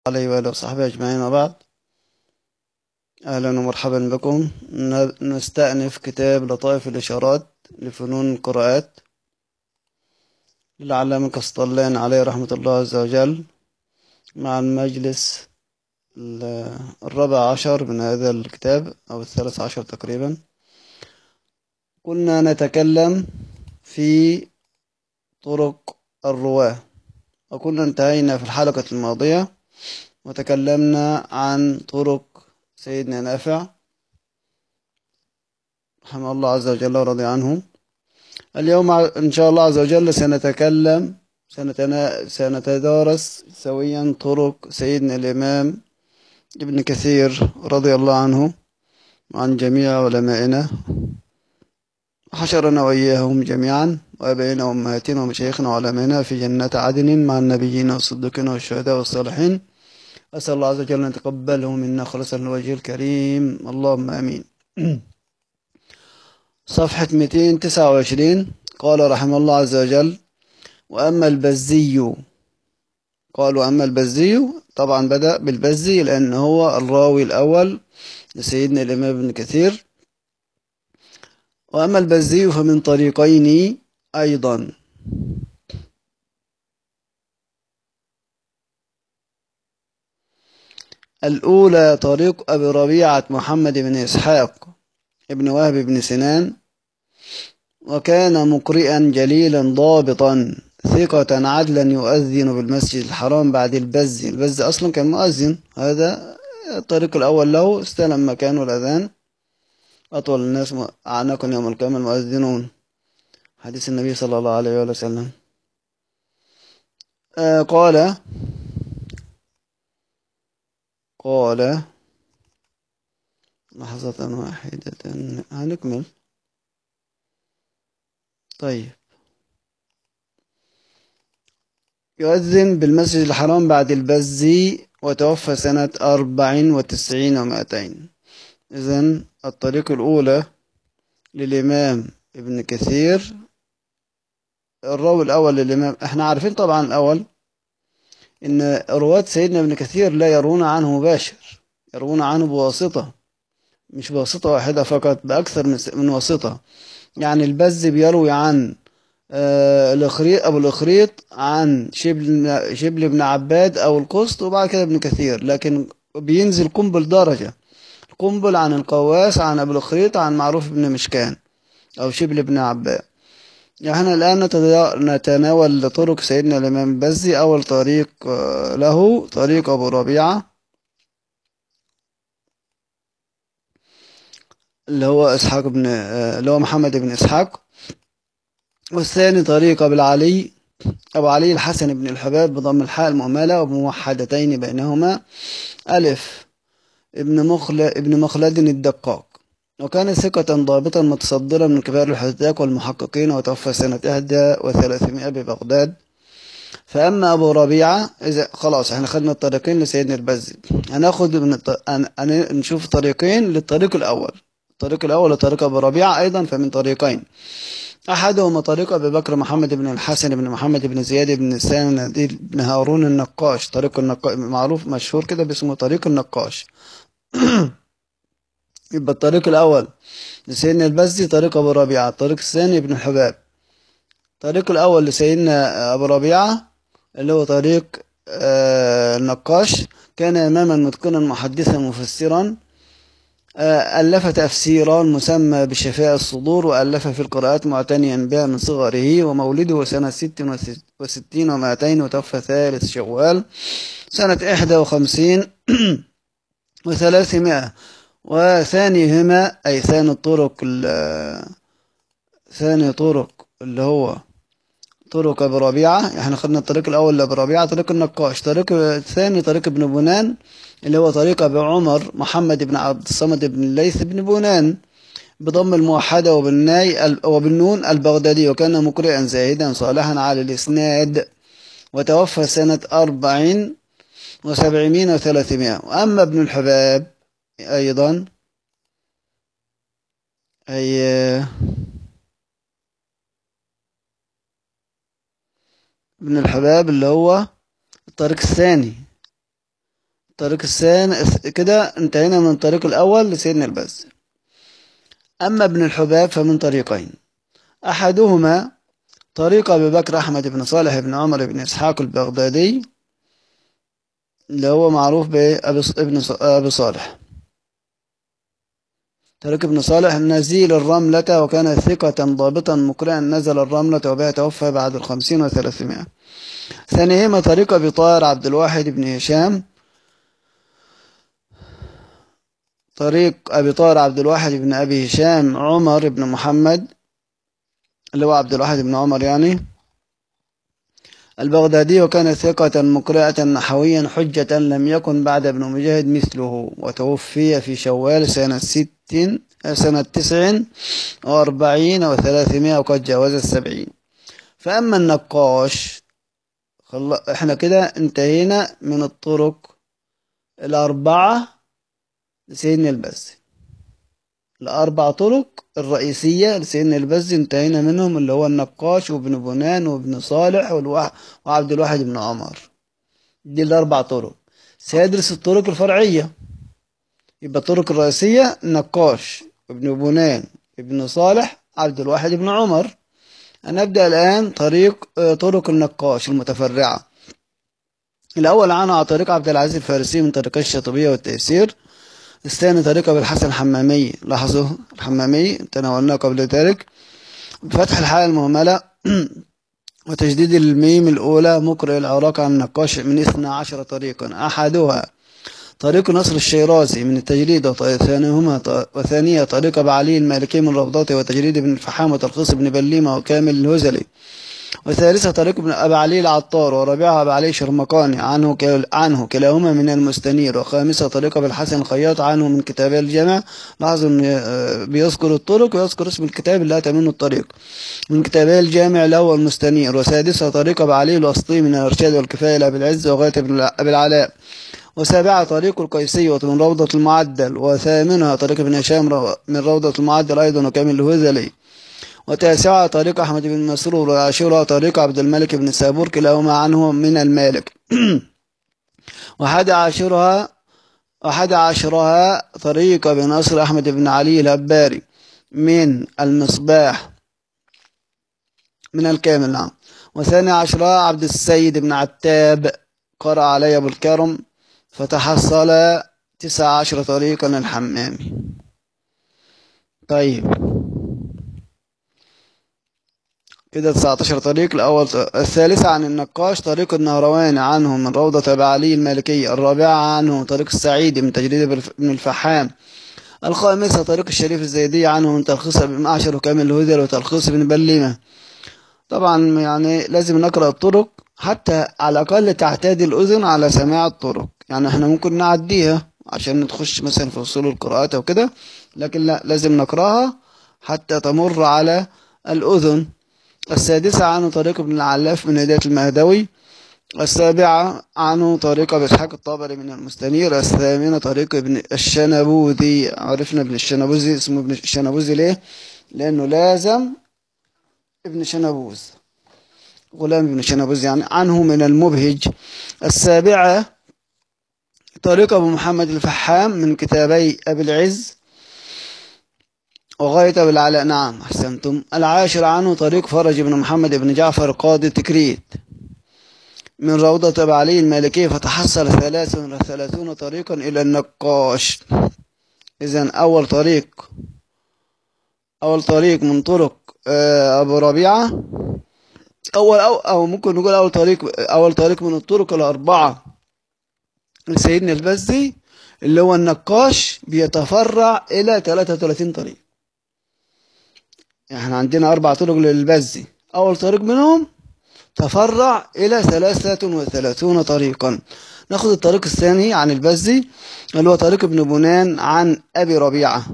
عليه وآله وصحبه أجمعين وبعد أهلا ومرحبا بكم نستأنف كتاب لطائف الإشارات لفنون القراءات للعلامة كسطلان عليه رحمة الله عز وجل مع المجلس الرابع عشر من هذا الكتاب أو الثالث عشر تقريبا كنا نتكلم في طرق الرواة وكنا انتهينا في الحلقة الماضية وتكلمنا عن طرق سيدنا نافع رحمه الله عز وجل ورضي عنه اليوم إن شاء الله عز وجل سنتكلم سنتنا سنتدارس سويا طرق سيدنا الإمام ابن كثير رضي الله عنه وعن جميع علمائنا حشرنا وإياهم جميعا وأبائنا وأمهاتنا ومشايخنا وعلمائنا في جنات عدن مع النبيين والصديقين والشهداء والصالحين أسأل الله عز وجل أن يتقبله منا خلصا لوجه الكريم اللهم آمين صفحة 229 قال رحمه الله عز وجل وأما البزي قالوا أما البزي طبعا بدأ بالبزي لأن هو الراوي الأول لسيدنا الإمام ابن كثير وأما البزي فمن طريقين أيضا الأولى طريق أبي ربيعة محمد بن إسحاق ابن وهب بن سنان وكان مقرئا جليلا ضابطا ثقة عدلا يؤذن بالمسجد الحرام بعد البز البز أصلا كان مؤذن هذا الطريق الأول له استلم مكانه الأذان أطول الناس أعناقا يوم القيامة المؤذنون حديث النبي صلى الله عليه وسلم آه قال قال لحظة واحدة هنكمل طيب يؤذن بالمسجد الحرام بعد البزي وتوفى سنة أربع وتسعين ومائتين إذن الطريق الأولى للإمام ابن كثير الراوي الأول للإمام احنا عارفين طبعا الأول إن رواة سيدنا ابن كثير لا يرون عنه مباشر يرون عنه بواسطة مش بواسطة واحدة فقط بأكثر من واسطة يعني البز بيروي عن آه الأخريط أبو الأخريط عن شبل شبل بن عباد أو القسط وبعد كده ابن كثير لكن بينزل قنبل درجة القنبل عن القواس عن أبو الأخريط عن معروف بن مشكان أو شبل بن عباد احنا الآن نتناول طرق سيدنا الإمام البزي أول طريق له طريق أبو ربيعة اللي هو إسحاق بن اللي هو محمد بن إسحاق والثاني طريق أبو العلي أبو علي الحسن بن الحباب بضم الحاء المؤملة وبموحدتين بينهما ألف ابن مخل ابن مخلد الدقاق وكان ثقة ضابطا متصدرا من كبار الحذاق والمحققين وتوفى سنة إحدى وثلاثمائة ببغداد فأما أبو ربيعة إذا خلاص احنا خدنا الطريقين لسيدنا البزي هناخد من الط... أن... أن... نشوف طريقين للطريق الأول الطريق الأول لطريق أبو ربيعة أيضا فمن طريقين أحدهما طريق أبي بكر محمد بن الحسن بن محمد بن زياد بن ساند بن هارون النقاش طريق النقاش معروف مشهور كده باسمه طريق النقاش يبقى الطريق الأول لسيدنا البزي طريق أبو ربيعة الطريق الثاني ابن الحباب الطريق الأول لسيدنا أبو ربيعة اللي هو طريق آه النقاش كان إماما متقنا محدثا مفسرا آه ألف تفسيرا مسمى بشفاء الصدور وألف في القراءات معتنيا بها من صغره ومولده سنة ست وستين ومائتين وتوفى ثالث شوال سنة إحدى وخمسين وثلاثمائة وثانيهما أي ثاني الطرق ثاني طرق اللي هو طرق أبو ربيعة احنا خدنا الطريق الأول لأبو ربيعة طريق النقاش طريق الثاني طريق ابن بنان اللي هو طريق أبي عمر محمد بن عبد الصمد بن الليث بن بنان بضم الموحدة وبالناي وبالنون البغدادي وكان مقرئا زاهدا صالحا على الإسناد وتوفى سنة أربع وسبعمائة وثلاثمائة وأما ابن الحباب أيضا أي ابن الحباب اللي هو الطريق الثاني الطريق الثاني كده انتهينا من الطريق الأول لسيدنا البز أما ابن الحباب فمن طريقين أحدهما طريق أبي بكر أحمد بن صالح بن عمر بن إسحاق البغدادي اللي هو معروف بابن أبي صالح طريق ابن صالح نزيل الرملة وكان ثقة ضابطا مقرئا نزل الرملة وبها توفى بعد الخمسين وثلاثمائة ثانيهما طريق أبي طاهر عبد الواحد بن هشام طريق أبي طاهر عبد الواحد بن أبي هشام عمر بن محمد اللي هو عبد الواحد بن عمر يعني البغدادي وكان ثقة مقرئة نحويا حجة لم يكن بعد ابن مجاهد مثله وتوفي في شوال سنة ست سنة تسع وأربعين وثلاثمائة وقد جاوز السبعين فأما النقاش خل... احنا كده انتهينا من الطرق الأربعة لسيدنا البزي الأربع طرق الرئيسية لسيدنا البزي انتهينا منهم اللي هو النقاش وابن بنان وابن صالح والوح... وعبد الواحد بن عمر دي الأربع طرق سيدرس الطرق الفرعية يبقى الطرق الرئيسية النقاش ابن بنان ابن صالح عبد الواحد بن عمر هنبدأ الآن طريق طرق النقاش المتفرعة الأول عنه على طريق عبد العزيز الفارسي من طريق الشاطبية والتيسير الثاني طريق أبي الحسن الحمامي لاحظوا الحمامي تناولناه قبل ذلك بفتح الحاء المهملة وتجديد الميم الأولى مقرئ العراق عن النقاش من اثنى عشر طريقا أحدها طريق نصر الشيرازي من التجريد وثانيهما وثانية طريق أبو علي المالكي من رفضاته وتجريد ابن الفحام وتلخيص ابن بليمة وكامل الهزلي وثالثة طريق ابن أبي علي العطار ورابعها أبو علي شرمقاني عنه عنه كلاهما من المستنير وخامسة طريق أبي الحسن الخياط عنه من كتاب الجامع لاحظوا إن بيذكر الطرق ويذكر اسم الكتاب اللي أتى منه الطريق من كتاب الجامع له المستنير وسادسة طريق أبو علي الوسطي من الإرشاد والكفاية لأبي العز وغاية أبي العلاء وسابعة طريق القيسية من روضة المعدل وثامنها طريق ابن هشام من روضة المعدل أيضا وكامل الهذلي وتاسعها طريق أحمد بن مسرور وعاشرها طريق عبد الملك بن سابور كلاهما عنه من المالك وحد عاشرها وحد عشرها طريق بن نصر أحمد بن علي الهباري من المصباح من الكامل نعم وثاني عشرها عبد السيد بن عتاب قرأ علي أبو الكرم فتحصل تسع عشر طريقا الحمامي طيب كده 19 طريق الأول الثالثة عن النقاش طريق النهرواني عنه من روضة أبي علي المالكي الرابعة عنه طريق السعيدي من تجريد ابن الفحام الخامسة طريق الشريف الزيدي عنه من تلخيص ابن معشر وكامل الهذل وتلخيص ابن بليمة طبعا يعني لازم نقرأ الطرق حتى على الأقل تعتادي الأذن على سماع الطرق يعني احنا ممكن نعديها عشان نتخش مثلا في أصول القراءات أو كده لكن لا لازم نقرأها حتى تمر على الأذن السادسة عنه طريق ابن العلاف من هداية المهدوي السابعة عنه طريق أبي إسحاق الطبري من المستنير الثامنة طريق ابن الشنبوذي عرفنا ابن الشنبوذي اسمه ابن الشنبوذي ليه؟ لأنه لازم ابن شنبوذ غلام ابن شنبوذ يعني عنه من المبهج السابعة طريق أبو محمد الفحام من كتابي أبي العز وغاية أبي العلاء نعم أحسنتم العاشر عنه طريق فرج بن محمد بن جعفر قاضي تكريت من روضة أبي علي المالكي فتحصل ثلاث ثلاثون طريقا إلى النقاش إذا أول طريق أول طريق من طرق أبو ربيعة أول أو, أو ممكن نقول أول طريق أول طريق من الطرق الأربعة لسيدنا البزي اللي هو النقاش بيتفرع إلى 33 طريق احنا عندنا أربع طرق للبزي أول طريق منهم تفرع إلى ثلاثة وثلاثون طريقا ناخد الطريق الثاني عن البزي اللي هو طريق ابن بنان عن أبي ربيعة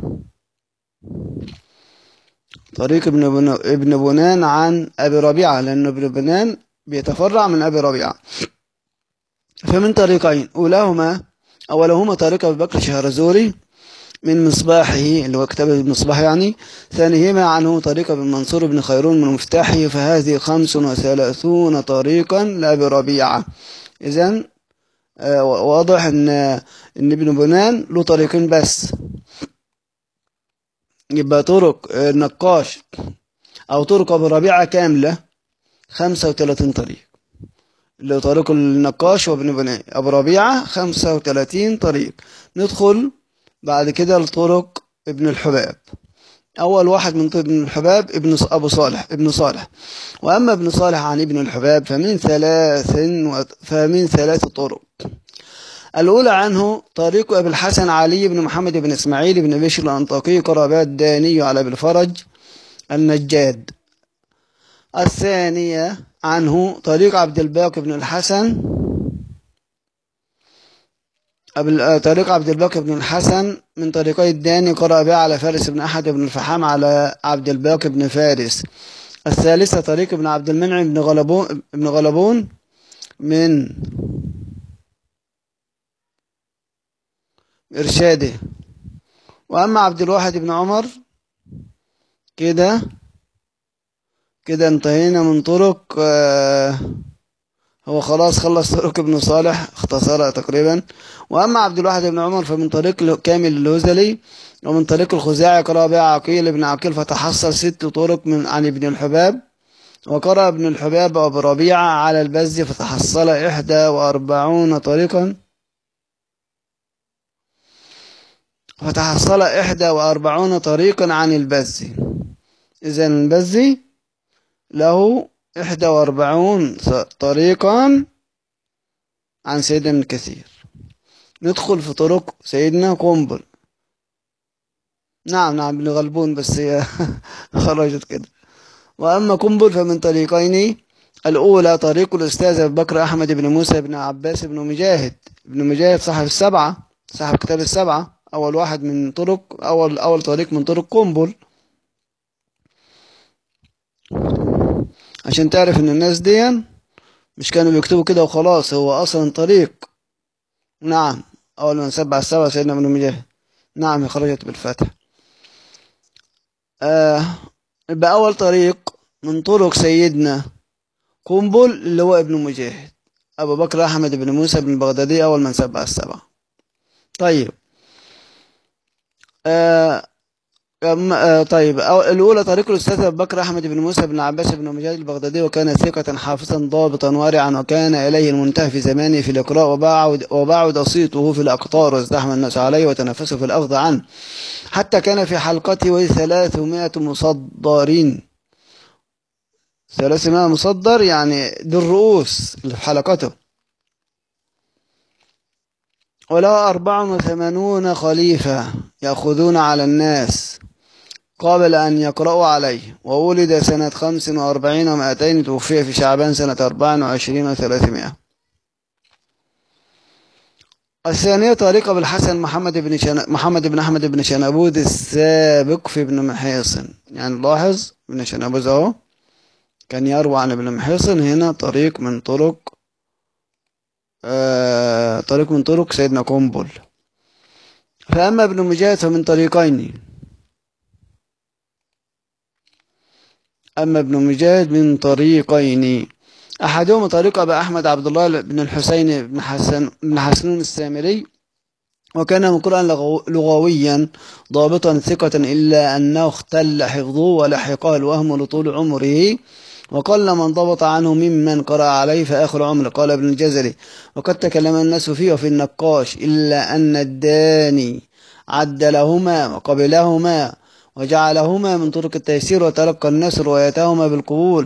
طريق ابن بن... ابن بنان عن أبي ربيعة لأن ابن بنان بيتفرع من أبي ربيعة فمن طريقين أولاهما أولهما طريق أبي بكر شهرزوري من مصباحه اللي هو كتاب المصباح يعني ثانيهما عنه طريق ابن منصور بن خيرون من مفتاحه فهذه خمس وثلاثون طريقا لأبي ربيعة إذا آه، واضح ان ان ابن بنان له طريقين بس يبقى طرق النقاش او طرق ابو ربيعه كامله 35 طريق اللي هو طريق النقاش وابن بنان ابو ربيعه 35 طريق ندخل بعد كده لطرق ابن الحباب أول واحد من طرق ابن الحباب ابن ص- أبو صالح ابن صالح وأما ابن صالح عن ابن الحباب فمن ثلاث و... فمن ثلاث طرق الأولى عنه طريق أبي الحسن علي بن محمد بن إسماعيل بن بشر الأنطاكي قرابات الداني على أبي الفرج النجاد الثانية عنه طريق عبد الباقي بن الحسن قبل آه، طريق عبد الباقي بن الحسن من طريقي الداني قرأ بها على فارس بن أحد بن الفحام على عبد الباقي بن فارس الثالثة طريق ابن عبد المنعم بن غلبون بن غلبون من إرشاده وأما عبد الواحد بن عمر كده كده انتهينا من طرق آه هو خلاص خلص طرق ابن صالح اختصرها تقريبا وأما عبد الواحد بن عمر فمن طريق كامل الهزلي ومن طريق الخزاعي قرأ بها عقيل بن عقيل فتحصل ست طرق من عن ابن الحباب وقرأ ابن الحباب وابو ربيعة على البز فتحصل إحدى وأربعون طريقا فتحصل إحدى وأربعون طريقا عن البزي إذا البزي له إحدى وأربعون طريقا عن سيدنا ابن كثير ندخل في طرق سيدنا قنبل نعم نعم ابن غلبون بس هي خرجت كده وأما قنبل فمن طريقين الأولى طريق الأستاذ أبي بكر أحمد بن موسى بن عباس بن مجاهد ابن مجاهد صاحب السبعة صاحب كتاب السبعة أول واحد من طرق أول أول طريق من طرق قنبل عشان تعرف إن الناس دي مش كانوا بيكتبوا كده وخلاص هو أصلا طريق نعم أول من سبع السبعة سيدنا ابن مجاهد نعم خرجت بالفتح آه يبقى أول طريق من طرق سيدنا قنبل اللي هو ابن مجاهد أبو بكر أحمد بن موسى بن البغدادي أول من سبع السبعة طيب آه آه طيب أو الأولى طريق الأستاذ أبو بكر أحمد بن موسى بن عباس بن مجاهد البغدادي وكان ثقة حافظا ضابطا ورعا وكان إليه المنتهى في زمانه في الإقراء وبعد, وبعد صيته في الأقطار وازدحم الناس عليه وتنافسوا في الأخذ عنه حتى كان في حلقته ثلاثمائة مصدرين ثلاثمائة مصدر يعني دي الرؤوس اللي في حلقته وله أربع وثمانون خليفة يأخذون على الناس قبل أن يقرأوا عليه وولد سنة خمس وأربعين ومائتين توفي في شعبان سنة أربع وعشرين وثلاثمائة الثانية طريقة بالحسن محمد بن شن... محمد بن أحمد بن شنبود السابق في ابن محيصن يعني لاحظ ابن شنبوز أهو كان يروى عن ابن محيصن هنا طريق من طرق آه... طريق من طرق سيدنا قنبل فأما ابن مجاهد فمن طريقين أما ابن مجاهد من طريقين أحدهما طريق أبا أحمد عبد الله بن الحسين بن حسن بن حسنون السامري وكان مقرأ لغويا ضابطا ثقة إلا أنه اختل حفظه ولحقه الوهم لطول عمره وقل من ضبط عنه ممن قرأ عليه في آخر عمره قال ابن الجزري وقد تكلم الناس فيه وفي النقاش إلا أن الداني عدلهما وقبلهما وجعلهما من طرق التيسير وتلقى الناس روايتهما بالقبول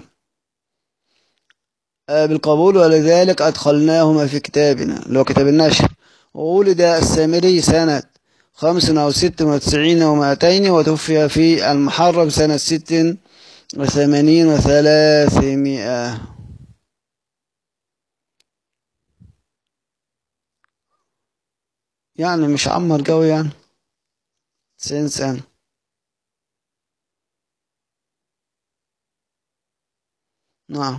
بالقبول ولذلك أدخلناهما في كتابنا اللي هو كتاب النشر وولد السامري سنة خمس أو ست وتسعين ومائتين وتوفي في المحرم سنة ست وثمانين وثلاثمائة يعني مش عمر قوي يعني تسعين سنة نعم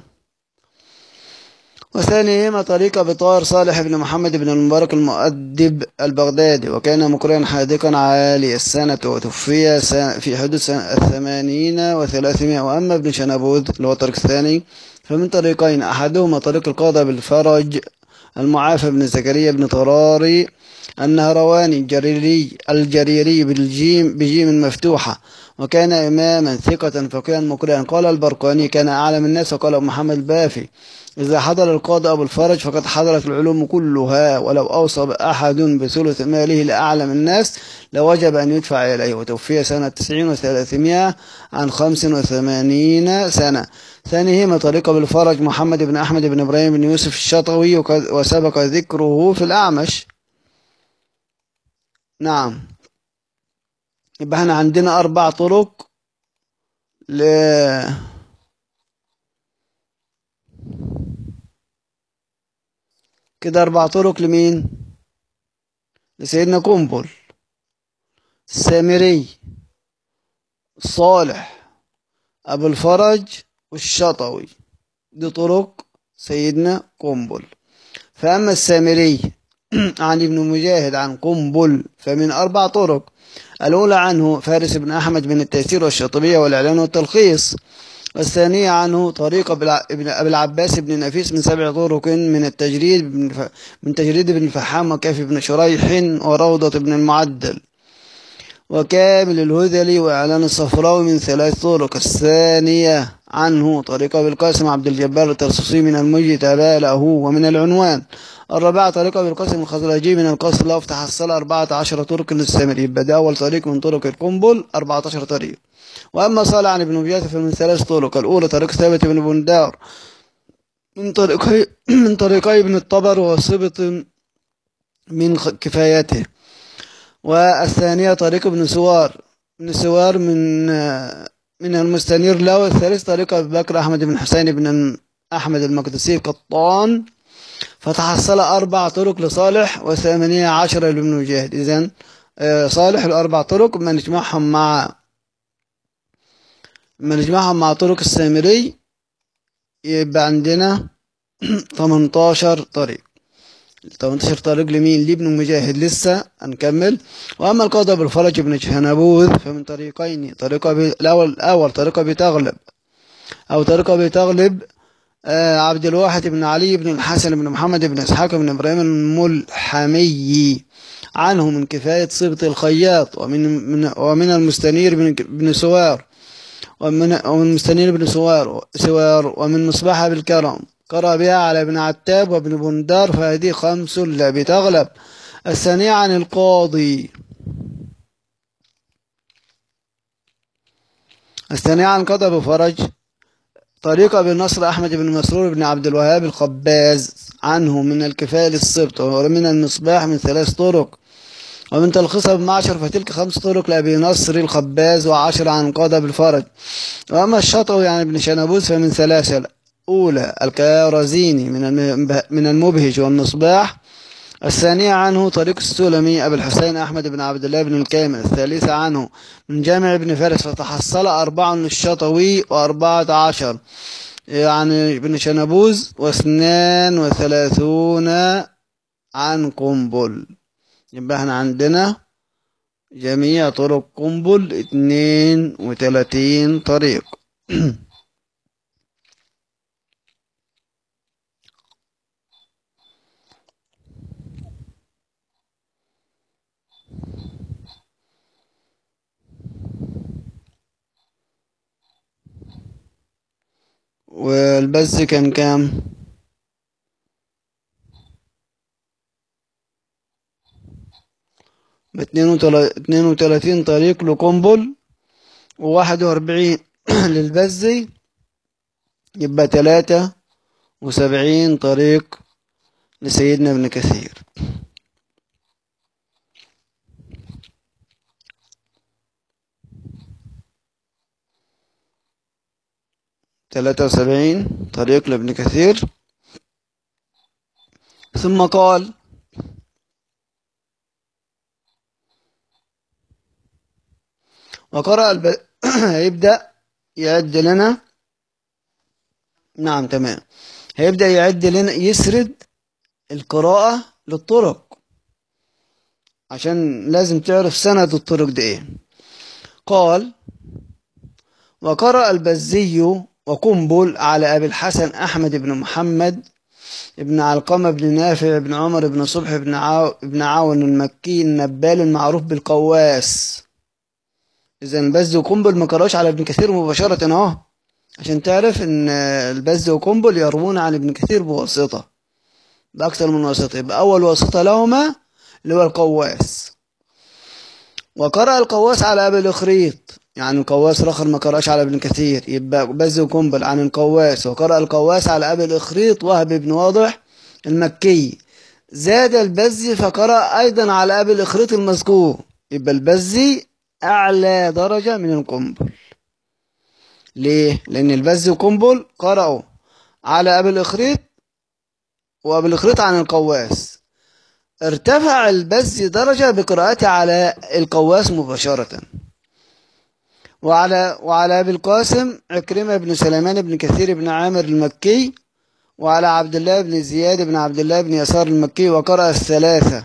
وثانيهما طريق بطار صالح بن محمد بن المبارك المؤدب البغدادي وكان مقرئا حاذقا عالي السنة وتوفي في حدود سنة الثمانين وثلاثمائة وأما ابن شنبوذ اللي هو الطريق الثاني فمن طريقين أحدهما طريق القاضي بالفرج المعافى بن زكريا بن طراري النهرواني الجريري الجريري بالجيم بجيم مفتوحة وكان إماما ثقة فقيها مقرئا قال البرقاني كان أعلم الناس وقال محمد البافي إذا حضر القاضي أبو الفرج فقد حضرت العلوم كلها ولو أوصى أحد بثلث ماله لأعلم الناس لوجب أن يدفع إليه وتوفي سنة تسعين وثلاثمائة عن خمس وثمانين سنة ثانيهما طريق بالفرج محمد بن أحمد بن إبراهيم بن يوسف الشطوي وسبق ذكره في الأعمش نعم يبقى احنا عندنا أربع طرق ل كده أربع طرق لمين؟ لسيدنا قنبل السامري الصالح أبو الفرج والشطوي دي طرق سيدنا قنبل فأما السامري عن ابن مجاهد عن قنبل فمن أربع طرق الأولى عنه فارس بن أحمد بن التيسير والشاطبية والإعلان والتلخيص والثانية عنه طريق ابن أبي العباس بن نفيس من سبع طرق من التجريد من تجريد بن الفحام وكافي بن شريح وروضة بن المعدل وكامل الهذلي وإعلان الصفراوي من ثلاث طرق الثانية عنه طريق أبي القاسم عبد الجبار الترسوسي من المجتبى له ومن العنوان الرابعة طريق أبي القاسم الخزرجي من القصر له افتح الصلاة أربعة عشر طرق للسامري يبقى ده أول طريق من طرق القنبل أربعة عشر طريق وأما صالح عن ابن مجاهد فمن ثلاث طرق الأولى طريق ثابت بن بندار من طريقي من طريقي ابن الطبر وصبط من كفايته والثانية طريق ابن سوار ابن سوار من من المستنير له والثالث طريق أبي بكر أحمد بن حسين بن أحمد المقدسي قطان فتحصل أربع طرق لصالح وثمانية عشر لابن مجاهد إذن صالح الأربع طرق ما نجمعهم مع ما نجمعهم مع طرق السامري يبقى عندنا 18 طريق 18 طريق لمين لابن مجاهد لسه هنكمل واما القاضي بالفرج بن شهنبوذ فمن طريقين طريق الاول الاول طريق ابي تغلب او طريق ابي تغلب آه عبد الواحد بن علي بن الحسن بن محمد بن اسحاق بن ابراهيم الملحمي عنه من كفاية صبت الخياط ومن من ومن المستنير بن بن سوار ومن ومن مستنير بن سوار سوار ومن مصباح بالكرم قرأ بها على ابن عتاب وابن بندار فهذه خمس لا بتغلب الثانية عن القاضي الثانية عن قضى بفرج طريق ابن نصر أحمد بن مسرور بن عبد الوهاب الخباز عنه من الكفاية للسبط ومن المصباح من ثلاث طرق ومن تلخيصها بمعشر فتلك خمس طرق لأبي نصر الخباز وعشر عن قادة بالفرج وأما الشطوي يعني ابن شنبوس فمن ثلاثة أولى الكارزيني من من المبهج والمصباح الثانية عنه طريق السلمي أبي الحسين أحمد بن عبد الله بن الكامل الثالثة عنه من جامع ابن فارس فتحصل أربع للشطوي وأربعة عشر يعني ابن شنبوز واثنان وثلاثون عن قنبل يبقى احنا عندنا جميع طرق قنبل اتنين وتلاتين طريق والبث كان كام باتنين وتلاتين طريق لقنبل وواحد واربعين للبزي يبقى تلاتة وسبعين طريق لسيدنا ابن كثير ثلاثة وسبعين طريق لابن كثير ثم قال وقرأ الب... هيبدأ يعد لنا نعم تمام هيبدأ يعد لنا يسرد القراءة للطرق عشان لازم تعرف سند الطرق دي ايه قال وقرأ البزي وقنبل على أبي الحسن أحمد بن محمد ابن علقمة بن نافع بن عمر بن صبح بن, عاو بن عون المكي النبال المعروف بالقواس إذا البز وقنبل ما قراش على ابن كثير مباشرة أهو عشان تعرف إن البز وقنبل يروون عن ابن كثير بواسطة بأكثر من واسطة يبقى أول واسطة لهما اللي هو القواس وقرأ القواس على أبي الإخريط يعني القواس الآخر ما قرأش على ابن كثير يبقى بز وقنبل عن القواس وقرأ القواس على أبي الإخريط وهب بن واضح المكي زاد البزي فقرأ أيضا على أبي الإخريط المذكور يبقى البزي أعلى درجة من القنبل ليه؟ لأن البزي وقنبل قرأوا على أبي الإخريط وأبي الإخريط عن القواس ارتفع البزي درجة بقراءته على القواس مباشرة وعلى وعلى ابي القاسم عكرمه بن سليمان بن كثير بن عامر المكي وعلى عبد الله بن زياد بن عبد الله بن يسار المكي وقرأ الثلاثة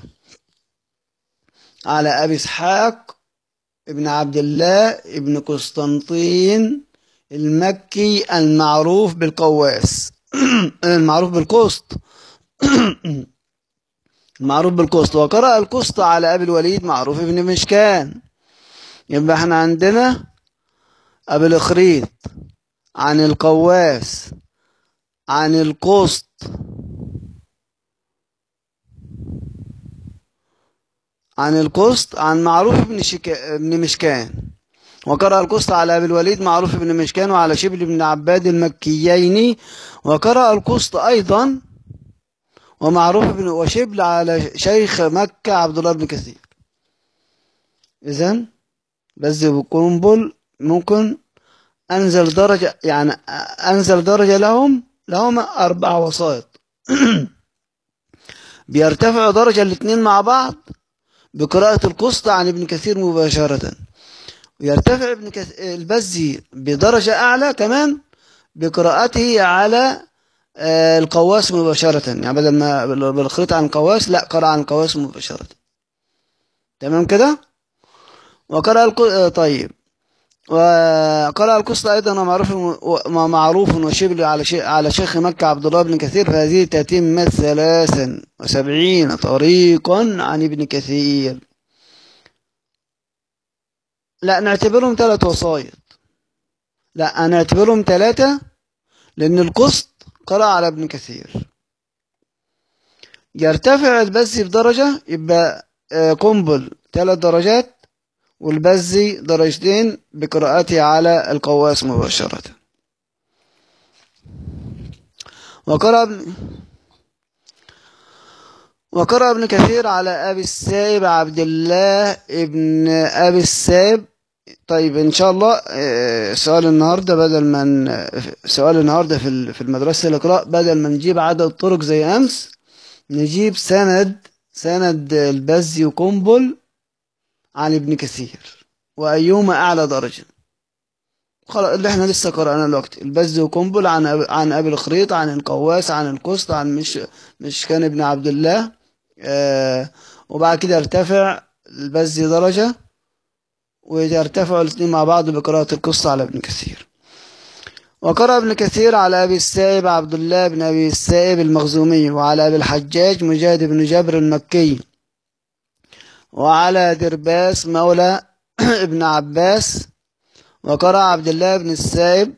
على أبي إسحاق ابن عبد الله ابن قسطنطين المكي المعروف بالقواس المعروف بالقسط المعروف بالقسط وقرأ القسط على أبي الوليد معروف ابن مشكان يبقى احنا عندنا أبي الإخريط عن القواس عن القسط عن القسط عن معروف بن, شكا... بن مشكان وقرأ القسط على أبي الوليد معروف بن مشكان وعلى شبل بن عباد المكيين وقرأ القسط أيضا ومعروف بن وشبل على شيخ مكة عبد الله بن كثير إذن بس بقنبل ممكن أنزل درجة يعني أنزل درجة لهم لهم أربع وسائط بيرتفعوا درجة الاثنين مع بعض بقراءة القسط عن ابن كثير مباشرة ويرتفع ابن كث... البزي بدرجة أعلى كمان بقراءته على القواس مباشرة يعني بدل ما بالخريطة عن القواس لا قرأ عن القواس مباشرة تمام كده وقرأ الق... طيب وقرأ القسط أيضا معروف معروف وشبل على شيخ على شيخ مكة عبد الله بن كثير فهذه تتم ثلاثا وسبعين طريقا عن ابن كثير لا نعتبرهم ثلاث وسائط لا نعتبرهم ثلاثة لأن القسط قرأ على ابن كثير يرتفع البزي بدرجة يبقى قنبل ثلاث درجات والبزي درجتين بقراءته على القواس مباشرة وقرأ ابن وقرأ ابن كثير على أبي السائب عبد الله ابن أبي السائب طيب إن شاء الله سؤال النهاردة بدل ما سؤال النهاردة في في المدرسة الإقراء بدل ما نجيب عدد طرق زي أمس نجيب سند سند البزي وقنبل عن ابن كثير وأيهما أعلى درجة خلاص اللي احنا لسه قرأنا الوقت البز وقنبل عن أبي عن أبي الخريط عن القواس عن القسط عن مش مش كان ابن عبد الله آه وبعد كده ارتفع البز درجة ويرتفعوا الاثنين مع بعض بقراءة القسط على ابن كثير وقرأ ابن كثير على أبي السائب عبد الله بن أبي السائب المخزومي وعلى أبي الحجاج مجاهد بن جبر المكي وعلى درباس مولى ابن عباس وقرأ عبد الله بن السائب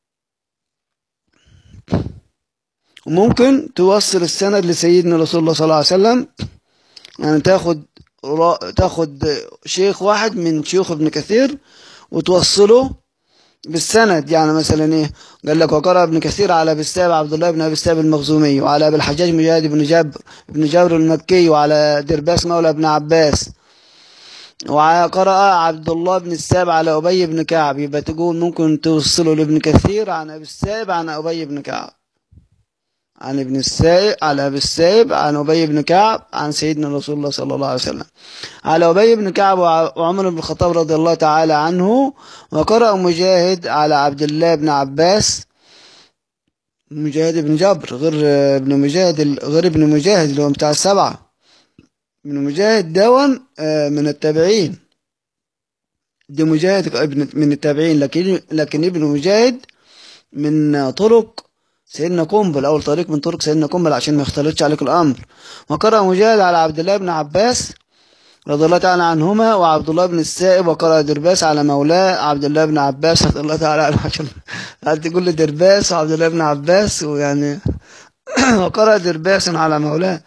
وممكن توصل السند لسيدنا رسول الله صلى الله عليه وسلم يعني تاخد تاخد شيخ واحد من شيوخ ابن كثير وتوصله بالسند يعني مثلا ايه قال لك وقرأ ابن كثير على ابي السائب عبد الله بن ابي السائب المخزومي وعلى ابي الحجاج مجاهد بن جبر بن جبر المكي وعلى درباس مولى ابن عباس وقرأ عبد الله بن السائب على أبي بن كعب يبقى تقول ممكن توصله لابن كثير عن أبي السائب عن أبي بن كعب عن ابن السائب على أبي السائب عن أبي بن كعب عن سيدنا رسول الله صلى الله عليه وسلم على أبي بن كعب وعمر بن الخطاب رضي الله تعالى عنه وقرأ مجاهد على عبد الله بن عباس مجاهد بن جبر غير ابن مجاهد غير ابن مجاهد اللي هو بتاع السبعة ابن مجاهد دون من التابعين دي مجاهد ابن من التابعين لكن لكن ابن مجاهد من طرق سيدنا قنبل أول طريق من طرق سيدنا قنبل عشان ما يختلطش عليك الأمر وقرأ مجاهد على عبد الله بن عباس رضي الله تعالى عنهما وعبد الله بن السائب وقرأ درباس على مولاه عبد الله بن عباس رضي الله تعالى عنه عشان قاعد تقول لي درباس وعبد الله بن عباس ويعني وقرأ درباس على مولاه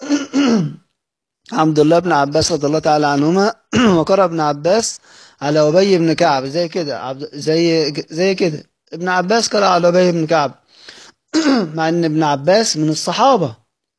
عبد الله بن عباس رضي الله تعالى عنهما وقرأ ابن عباس على أبي بن كعب زي كده عبد زي زي كده ابن عباس قرأ على أبي بن كعب مع ان ابن عباس من الصحابة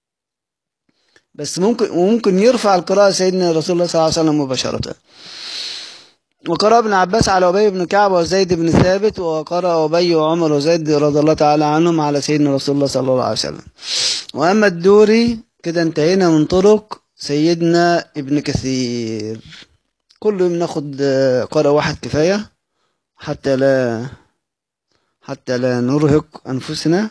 بس ممكن وممكن يرفع القراءة سيدنا رسول الله صلى الله عليه وسلم مباشرة وقرأ ابن عباس على أبي بن كعب وزيد بن ثابت وقرأ أبي وعمر وزيد رضي الله تعالى عنهم على سيدنا رسول الله صلى الله عليه وسلم وأما الدوري كده انتهينا من طرق سيدنا ابن كثير كل يوم ناخد قراءة واحد كفاية حتى لا حتى لا نرهق أنفسنا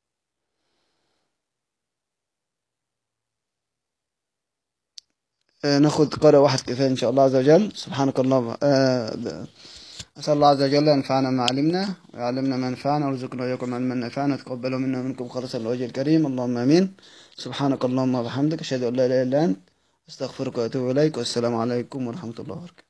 ناخد قراءة واحد كفاية إن شاء الله عز وجل سبحانك اللهم أسأل الله عز وجل ينفعنا ما علمنا ويعلمنا ما ينفعنا وارزقنا وإياكم علما نفعنا تقبلوا منا ومنكم خالصا لوجه الكريم اللهم آمين سبحانك اللهم وبحمدك أشهد أن لا إله إلا أنت أستغفرك وأتوب إليك والسلام عليكم ورحمة الله وبركاته